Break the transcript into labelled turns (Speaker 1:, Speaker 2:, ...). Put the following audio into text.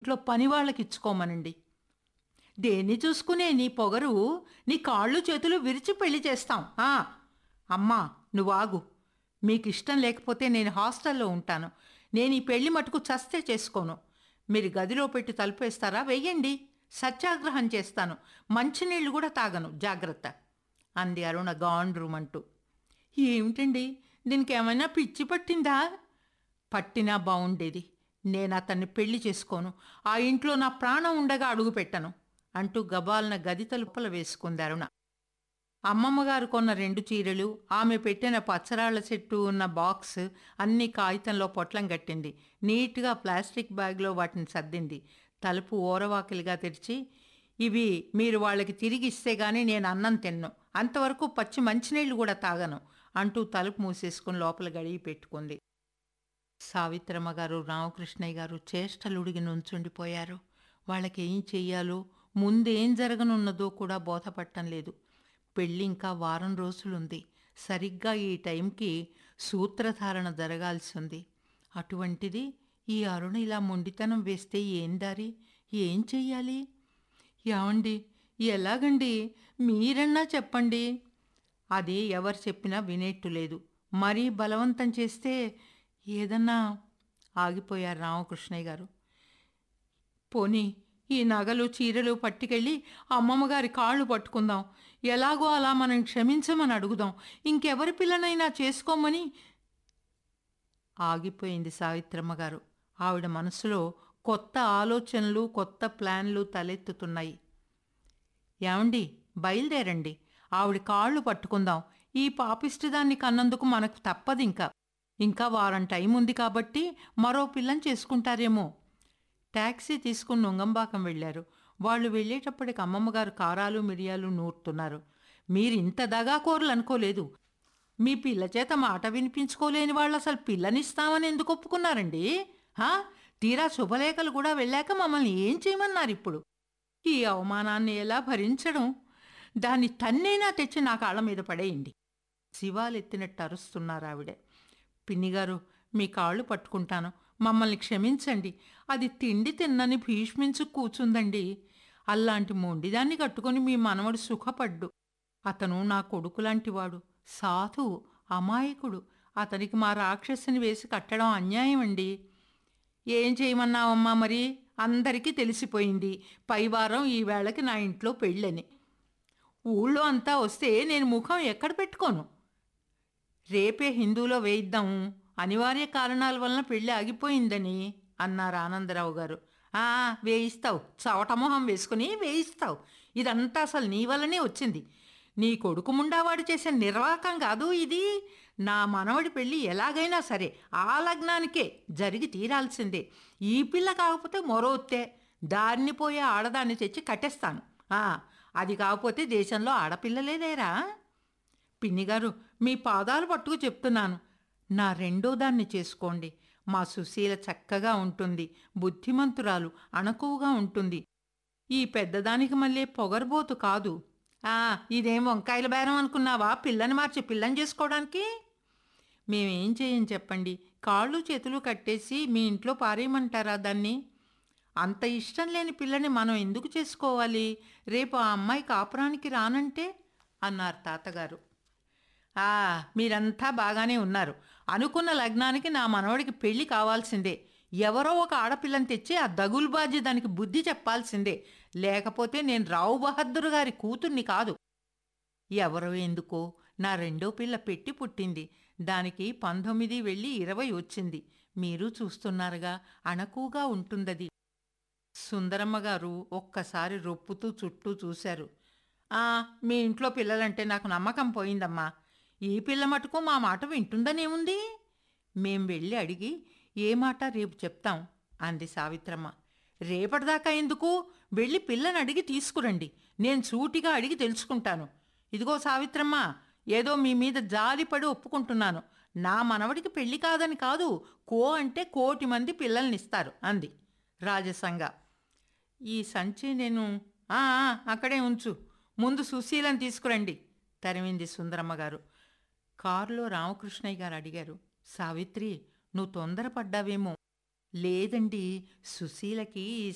Speaker 1: ఇంట్లో పని వాళ్ళకి ఇచ్చుకోమనండి దేన్ని చూసుకునే నీ పొగరు నీ కాళ్ళు చేతులు విరిచి పెళ్లి చేస్తాం ఆ, అమ్మా నువ్వు ఆగు మీకు ఇష్టం లేకపోతే నేను హాస్టల్లో ఉంటాను నేను ఈ పెళ్లి మటుకు చస్తే చేసుకోను మీరు గదిలో పెట్టి తలుపేస్తారా వెయ్యండి సత్యాగ్రహం చేస్తాను మంచినీళ్ళు కూడా తాగను జాగ్రత్త అంది అరుణ గాన్ రూమ్ అంటూ ఏమిటండి దీనికి ఏమైనా పిచ్చి పట్టిందా పట్టినా బాగుండేది నేను అతన్ని పెళ్లి చేసుకోను ఆ ఇంట్లో నా ప్రాణం ఉండగా అడుగు పెట్టను అంటూ గబాలన గది తలుపుల వేసుకుంది అరుణ అమ్మమ్మగారు కొన్న రెండు చీరలు ఆమె పెట్టిన పచ్చరాళ్ల చెట్టు ఉన్న బాక్స్ అన్ని కాగితంలో పొట్లం కట్టింది నీట్గా ప్లాస్టిక్ బ్యాగ్లో వాటిని సర్దింది తలుపు ఓరవాకిలిగా తెరిచి ఇవి మీరు వాళ్ళకి తిరిగి ఇస్తే గానీ నేను అన్నం తిన్ను అంతవరకు పచ్చి మంచినీళ్ళు కూడా తాగను అంటూ తలుపు మూసేసుకుని లోపల గడిగి పెట్టుకుంది సావిత్రమ్మ గారు రామకృష్ణయ్య గారు చేష్టలుడిగి నుంచుండిపోయారు వాళ్ళకి ఏం చెయ్యాలో ముందేం జరగనున్నదో కూడా బోధపట్టం లేదు పెళ్ళి ఇంకా వారం రోజులుంది సరిగ్గా ఈ టైంకి సూత్రధారణ జరగాల్సి ఉంది అటువంటిది ఈ అరుణ ఇలా మొండితనం వేస్తే ఏం దారి ఏం చెయ్యాలి ఏమండి ఎలాగండి మీరన్నా చెప్పండి అది ఎవరు చెప్పినా వినేట్టు లేదు మరీ బలవంతం చేస్తే ఏదన్నా ఆగిపోయారు రామకృష్ణయ్య గారు పోనీ ఈ నగలు చీరలు పట్టుకెళ్ళి అమ్మమ్మ గారి కాళ్ళు పట్టుకుందాం ఎలాగో అలా మనం క్షమించమని అడుగుదాం ఇంకెవరి పిల్లనైనా చేసుకోమని ఆగిపోయింది సావిత్రమ్మ గారు ఆవిడ మనసులో కొత్త ఆలోచనలు కొత్త ప్లాన్లు తలెత్తుతున్నాయి ఏమండి బయలుదేరండి ఆవిడ కాళ్ళు పట్టుకుందాం ఈ పాపిష్టి దాన్ని కన్నందుకు మనకు తప్పదు ఇంకా ఇంకా వారం టైం ఉంది కాబట్టి మరో పిల్లని చేసుకుంటారేమో ట్యాక్సీ తీసుకుని నుంగంబాకం వెళ్ళారు వాళ్ళు వెళ్ళేటప్పటికి అమ్మమ్మగారు కారాలు మిరియాలు నూరుతున్నారు మీరు ఇంత దగాకోరులు అనుకోలేదు మీ పిల్ల చేత మాట వినిపించుకోలేని వాళ్ళు అసలు పిల్లనిస్తామని ఎందుకు ఒప్పుకున్నారండి హా తీరా శుభలేఖలు కూడా వెళ్ళాక మమ్మల్ని ఏం చేయమన్నారు ఇప్పుడు ఈ అవమానాన్ని ఎలా భరించడం దాన్ని తన్నైనా తెచ్చి నా కాళ్ళ మీద పడేయండి శివాలెత్తినట్టు అరుస్తున్నారు ఆవిడ పిన్నిగారు మీ కాళ్ళు పట్టుకుంటాను మమ్మల్ని క్షమించండి అది తిండి తిన్నని భీష్మించు కూచుందండి అల్లాంటి మొండిదాన్ని కట్టుకొని మీ మనవడు సుఖపడ్డు అతను నా కొడుకు లాంటివాడు సాధువు అమాయకుడు అతనికి మా రాక్షసుని వేసి కట్టడం అన్యాయం అండి ఏం చేయమన్నావమ్మా మరి అందరికీ తెలిసిపోయింది పైవారం ఈ వేళకి నా ఇంట్లో పెళ్ళని ఊళ్ళో అంతా వస్తే నేను ముఖం ఎక్కడ పెట్టుకోను రేపే హిందూలో వేయిద్దాము అనివార్య కారణాల వలన పెళ్ళి ఆగిపోయిందని అన్నారు ఆనందరావు గారు ఆ వేయిస్తావు చవటమొహం వేసుకుని వేయిస్తావు ఇదంతా అసలు నీ వల్లనే వచ్చింది నీ కొడుకు ముండావాడు చేసే నిర్వాకం కాదు ఇది నా మనవడి పెళ్ళి ఎలాగైనా సరే ఆ లగ్నానికే జరిగి తీరాల్సిందే ఈ పిల్ల కాకపోతే మరోతే దారిని పోయే ఆడదాన్ని తెచ్చి కట్టేస్తాను ఆ, అది కాకపోతే దేశంలో ఆడపిల్లలే లేరా పిన్నిగారు మీ పాదాలు పట్టుకు చెప్తున్నాను నా రెండో దాన్ని చేసుకోండి మా సుశీల చక్కగా ఉంటుంది బుద్ధిమంతురాలు అణకువగా ఉంటుంది ఈ పెద్దదానికి మళ్ళీ పొగరబోతు కాదు ఆ ఇదేం వంకాయల బేరం అనుకున్నావా పిల్లని మార్చి పిల్లని చేసుకోవడానికి మేమేం చేయం చెప్పండి కాళ్ళు చేతులు కట్టేసి మీ ఇంట్లో పారేయమంటారా దాన్ని అంత ఇష్టం లేని పిల్లని మనం ఎందుకు చేసుకోవాలి రేపు ఆ అమ్మాయి కాపురానికి రానంటే అన్నారు తాతగారు ఆ మీరంతా బాగానే ఉన్నారు అనుకున్న లగ్నానికి నా మనవడికి పెళ్లి కావాల్సిందే ఎవరో ఒక ఆడపిల్లని తెచ్చి ఆ దగులుబాజీ దానికి బుద్ధి చెప్పాల్సిందే లేకపోతే నేను రావు బహద్దరు గారి కూతుర్ని కాదు ఎవరో ఎందుకో నా రెండో పిల్ల పెట్టి పుట్టింది దానికి పంతొమ్మిది వెళ్ళి ఇరవై వచ్చింది మీరు చూస్తున్నారుగా అణకుగా ఉంటుందది సుందరమ్మ గారు ఒక్కసారి రొప్పుతూ చుట్టూ చూశారు ఆ మీ ఇంట్లో పిల్లలంటే నాకు నమ్మకం పోయిందమ్మా ఈ పిల్ల మటుకు మా మాట వింటుందనేముంది మేం వెళ్ళి అడిగి ఏ మాట రేపు చెప్తాం అంది సావిత్రమ్మ రేపటిదాకా ఎందుకు వెళ్ళి పిల్లని అడిగి తీసుకురండి నేను సూటిగా అడిగి తెలుసుకుంటాను ఇదిగో సావిత్రమ్మ ఏదో మీ మీద జాలిపడి ఒప్పుకుంటున్నాను నా మనవడికి పెళ్లి కాదని కాదు కో అంటే కోటి మంది పిల్లల్నిస్తారు అంది రాజసంగా ఈ సంచి నేను "ఆ, ఆ, అక్కడే ఉంచు ముందు సుశీలను తీసుకురండి తరిమింది సుందరమ్మ గారు కారులో రామకృష్ణయ్య గారు అడిగారు సావిత్రి నువ్వు తొందరపడ్డావేమో లేదండి సుశీలకి ఈ